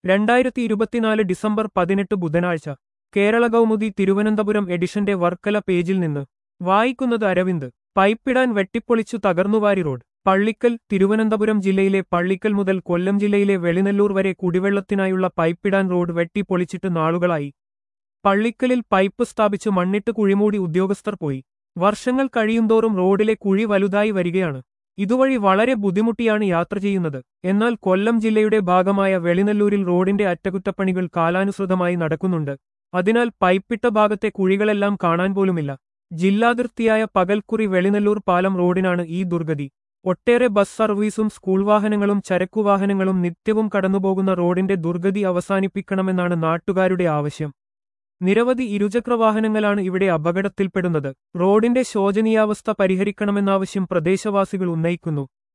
രണ്ടായിരത്തി ഇരുപത്തിനാല് ഡിസംബർ പതിനെട്ട് ബുധനാഴ്ച കേരള കൗമുദി തിരുവനന്തപുരം എഡിഷന്റെ വർക്കല പേജിൽ നിന്ന് വായിക്കുന്നത് അരവിന്ദ് പൈപ്പിടാൻ വെട്ടിപ്പൊളിച്ചു തകർന്നുവാരി റോഡ് പള്ളിക്കൽ തിരുവനന്തപുരം ജില്ലയിലെ പള്ളിക്കൽ മുതൽ കൊല്ലം ജില്ലയിലെ വെളിനെല്ലൂർ വരെ കുടിവെള്ളത്തിനായുള്ള പൈപ്പിടാൻ റോഡ് വെട്ടിപ്പൊളിച്ചിട്ട് നാളുകളായി പള്ളിക്കലിൽ പൈപ്പ് സ്ഥാപിച്ച് മണ്ണിട്ട് കുഴിമൂടി ഉദ്യോഗസ്ഥർ പോയി വർഷങ്ങൾ കഴിയുന്തോറും റോഡിലെ കുഴി വലുതായി വരികയാണ് ഇതുവഴി വളരെ ബുദ്ധിമുട്ടിയാണ് യാത്ര ചെയ്യുന്നത് എന്നാൽ കൊല്ലം ജില്ലയുടെ ഭാഗമായ വെളിനെല്ലൂരിൽ റോഡിന്റെ അറ്റകുറ്റപ്പണികൾ കാലാനുസൃതമായി നടക്കുന്നുണ്ട് അതിനാൽ പൈപ്പിട്ട ഭാഗത്തെ കുഴികളെല്ലാം കാണാൻ പോലുമില്ല ജില്ലാതിർത്തിയായ പകൽക്കുറി വെളിനെല്ലൂർ പാലം റോഡിനാണ് ഈ ദുർഗതി ഒട്ടേറെ ബസ് സർവീസും സ്കൂൾ വാഹനങ്ങളും ചരക്കുവാഹനങ്ങളും നിത്യവും കടന്നുപോകുന്ന റോഡിന്റെ ദുർഗതി അവസാനിപ്പിക്കണമെന്നാണ് നാട്ടുകാരുടെ ആവശ്യം നിരവധി ഇരുചക്രവാഹനങ്ങളാണ് ഇവിടെ അപകടത്തിൽപ്പെടുന്നത് റോഡിന്റെ ശോചനീയാവസ്ഥ പരിഹരിക്കണമെന്നാവശ്യം പ്രദേശവാസികൾ ഉന്നയിക്കുന്നു